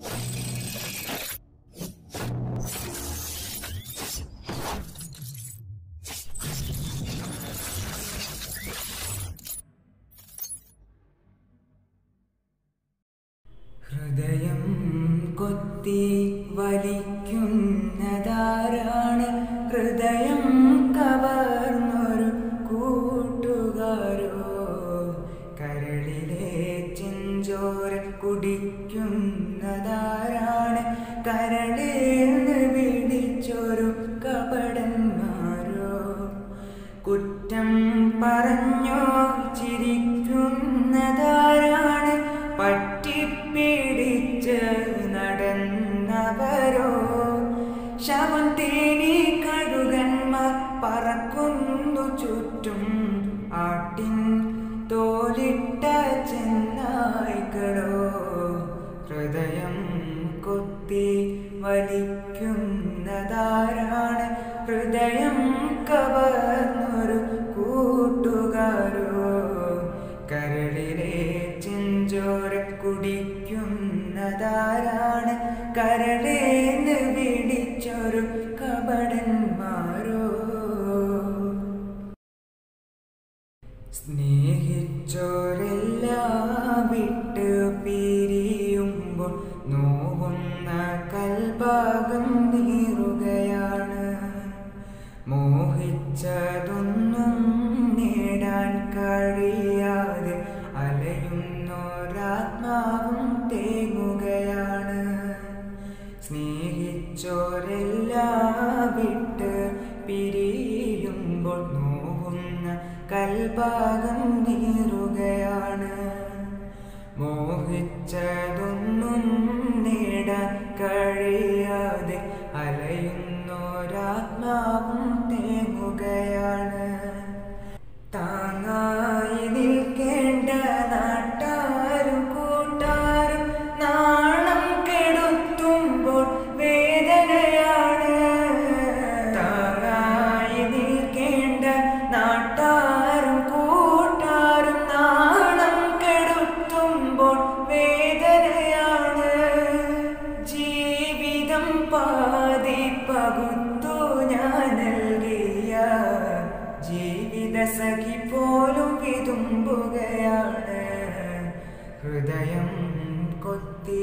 ഹൃദയം കൊത്തി വലിക്കുന്നതാരാണ് ഹൃദയം കവർന്നൊരു കൂട്ടുകാരോ കരളിലെ ചെഞ്ചോര കുടിക്കുന്നതാരാണ് കരളേന്ന് പിടിച്ചൊരു കപടന്മാരോ കുറ്റം പറഞ്ഞോ ചിരിക്കുന്നതാരാണ് പറ്റിപ്പിടിച്ച് നടന്നവരോ ശവം തേനി കഴുകന്മാർ പറക്കുന്നു ചുറ്റും ആട്ടിൻ തോലിട്ട ചെന്നായ്ക്കളോ ഹൃദയം കൊത്തി വലിക്കുന്നതാരാണ് ഹൃദയം കവർന്നൊരു കൂട്ടുകാരോ കരളിലെ ചെഞ്ചോര കുടിക്കുന്നതാരാണ് കരളേന്ന് വിളിച്ചൊരു കപടന്മാരോ സ്നേഹിച്ചോരെല്ലാം വിട്ട് പിരിയുമ്പോൾ നോവുന്ന കൽഭാഗം നീറുകയാണ് മോഹിച്ചതൊന്നും നേടാൻ കഴിയാതെ അലയുന്നൊരാത്മാവും തേങ്ങുകയാണ് സ്നേഹിച്ചോരെല്ലാം വിട്ട് പിരിയുമ്പോൾ നോവുന്ന കൽഭാഗം നീറുകയാണ് മോഹിച്ചതൊന്നും നേടാൻ കഴിയാതെ അലയുന്നൊരാത്മാവും തേങ്ങുകയാണ് താങ്ങായി നിൽക്കേണ്ട നാട്ടാരും കൂട്ടാരും നാണം കെടുത്തുമ്പോൾ വേദനയാണ് താങ്ങായി നിൽക്കേണ്ട നാട്ടാരും കൂട്ടാരും നാണം കെടുത്തുമ്പോൾ വേദനയാണ് ജീവിതം പാതി പകുത്തു ഞാൻ നൽകിയ ജീവിത സഖി പോലും വിതുമ്പുകയാണ് ഹൃദയം കൊത്തി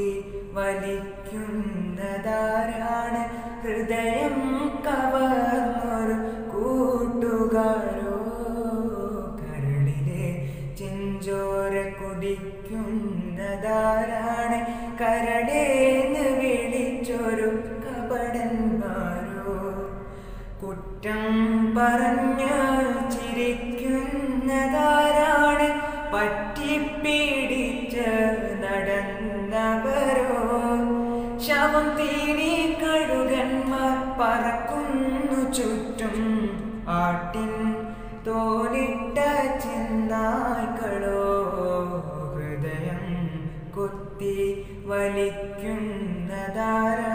വലിക്കുന്നതാരാണ് ഹൃദയം കവർന്നൊരു കൂട്ടുകാരോ കരളിലെ ചെഞ്ചോര കുടിക്കുന്നതാരാണ് കരടേന്ന് വിളിച്ചൊരു കപടന്മാരോ കുറ്റം പറഞ്ഞ് ചിരിക്കുന്നതാരാണ് പറ്റിപ്പിടിച്ച് നടന്നവരോ ശവം തീനി കഴുകന്മാർ പറക്കുന്നു ചുറ്റും ആട്ടിൻ തോലിട്ട ചെന്നായ്ക്കളോ ഹൃദയം കൊത്തി വലിക്കുന്നതാരാണ്